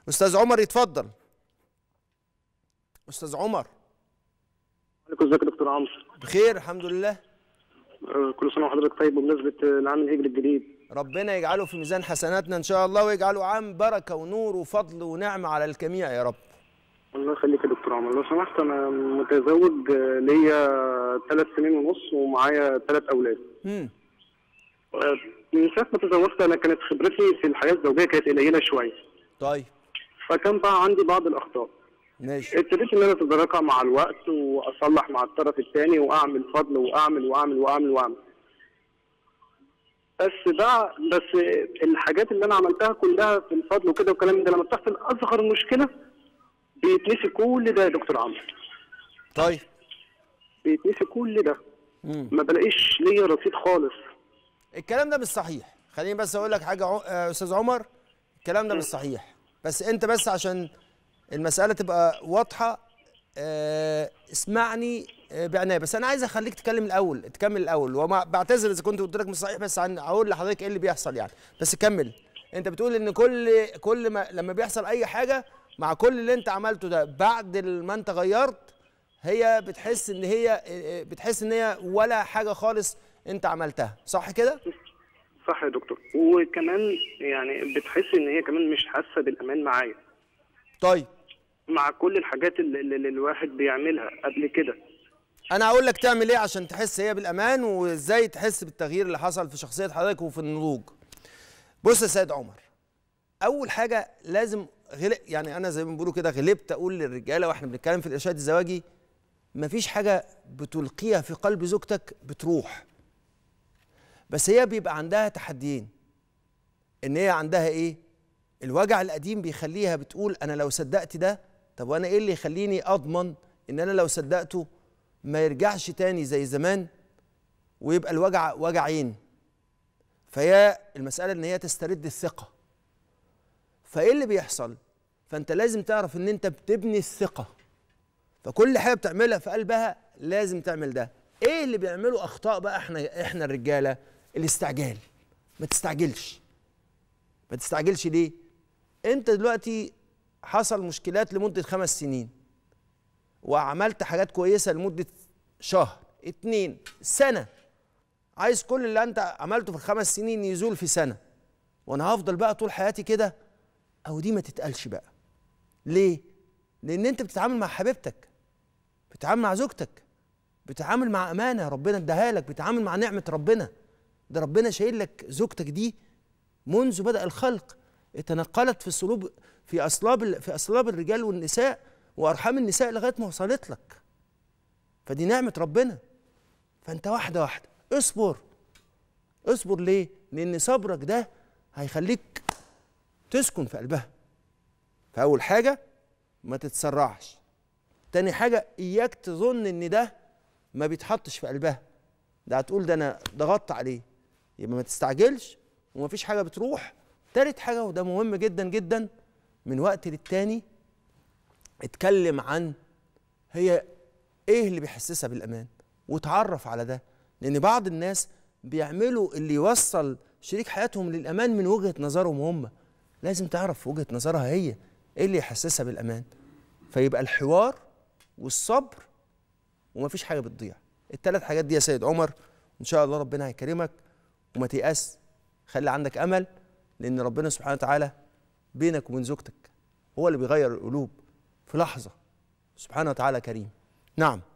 استاذ عمر يتفضل استاذ عمر عليكم ازيك يا دكتور عمرو بخير الحمد لله آه، كل سنه وحضرتك طيب بمناسبه آه، العام الهجري الجديد ربنا يجعله في ميزان حسناتنا ان شاء الله ويجعله عام بركه ونور وفضل ونعمه على الجميع يا رب الله يخليك يا دكتور عمرو لو سمحت انا متزوج آه، ليا ثلاث سنين ونص ومعايا ثلاث اولاد امم آه، من ساعه ما تزوجت انا كانت خبرتي في الحياه الزوجيه كانت قليله شويه طيب فكان بقى عندي بعض الاخطاء ماشي ابتديت ان انا اتداركها مع الوقت واصلح مع الطرف الثاني واعمل فضل واعمل واعمل واعمل واعمل بس ده بس الحاجات اللي انا عملتها كلها في الفضل وكده والكلام ده لما بتحصل اصغر مشكله بيتنسي كل ده يا دكتور عمرو طيب بيتنسي كل ده امم ما بلاقيش ليا رصيد خالص الكلام ده مش صحيح خليني بس اقول لك حاجه عو... آه، استاذ عمر الكلام ده مش صحيح بس انت بس عشان المساله تبقى واضحه آه، اسمعني آه، بعنايه بس انا عايز اخليك تتكلم الاول تكمل الاول وما بعتذر اذا كنت قلت لك مش صحيح بس عن اقول لحضرتك ايه اللي بيحصل يعني بس كمل انت بتقول ان كل كل ما لما بيحصل اي حاجه مع كل اللي انت عملته ده بعد ما انت غيرت هي بتحس ان هي آه، بتحس ان هي ولا حاجه خالص انت عملتها صح كده صح يا دكتور وكمان يعني بتحس ان هي كمان مش حاسه بالامان معايا طيب مع كل الحاجات اللي, اللي الواحد بيعملها قبل كده انا هقول لك تعمل ايه عشان تحس هي بالامان وازاي تحس بالتغيير اللي حصل في شخصيه حضرتك وفي النضوج بص يا سيد عمر اول حاجه لازم غلق يعني انا زي ما بيقولوا كده غلبت اقول للرجاله واحنا بنتكلم في الارشاد الزواجي مفيش حاجه بتلقيها في قلب زوجتك بتروح بس هي بيبقى عندها تحديين ان هي عندها ايه الوجع القديم بيخليها بتقول انا لو صدقت ده طب وانا ايه اللي يخليني اضمن ان انا لو صدقته ما يرجعش تاني زي زمان ويبقى الوجع وجعين فهي المسألة إن هي تسترد الثقة فإيه اللي بيحصل؟ فأنت لازم تعرف إن أنت بتبني الثقة فكل حاجة بتعملها في قلبها لازم تعمل ده إيه اللي بيعملوا أخطاء بقى إحنا إحنا الرجالة؟ الاستعجال ما تستعجلش ما تستعجلش ليه؟ أنت دلوقتي حصل مشكلات لمدة خمس سنين وعملت حاجات كويسة لمدة شهر اتنين سنة عايز كل اللي انت عملته في الخمس سنين يزول في سنة وانا هفضل بقى طول حياتي كده او دي ما تتقالش بقى ليه لان انت بتتعامل مع حبيبتك بتتعامل مع زوجتك بتتعامل مع امانه ربنا اداها لك بتتعامل مع نعمه ربنا ده ربنا شايل لك زوجتك دي منذ بدا الخلق تنقلت في الصلوب في اصلاب في اصلاب الرجال والنساء وارحام النساء لغايه ما وصلت لك فدي نعمه ربنا فانت واحده واحده اصبر اصبر ليه لان صبرك ده هيخليك تسكن في قلبها فاول حاجه ما تتسرعش تاني حاجه اياك تظن ان ده ما بيتحطش في قلبها ده هتقول ده انا ضغطت عليه يبقى ما تستعجلش ومفيش حاجه بتروح تالت حاجه وده مهم جدا جدا من وقت للتاني اتكلم عن هي ايه اللي بيحسسها بالامان وتعرف على ده لان بعض الناس بيعملوا اللي يوصل شريك حياتهم للامان من وجهه نظرهم هم لازم تعرف وجهه نظرها هي ايه اللي يحسسها بالامان فيبقى الحوار والصبر ومفيش حاجه بتضيع الثلاث حاجات دي يا سيد عمر ان شاء الله ربنا هيكرمك وما تيأس خلي عندك امل لان ربنا سبحانه وتعالى بينك وبين زوجتك هو اللي بيغير القلوب في لحظه سبحانه وتعالى كريم نعم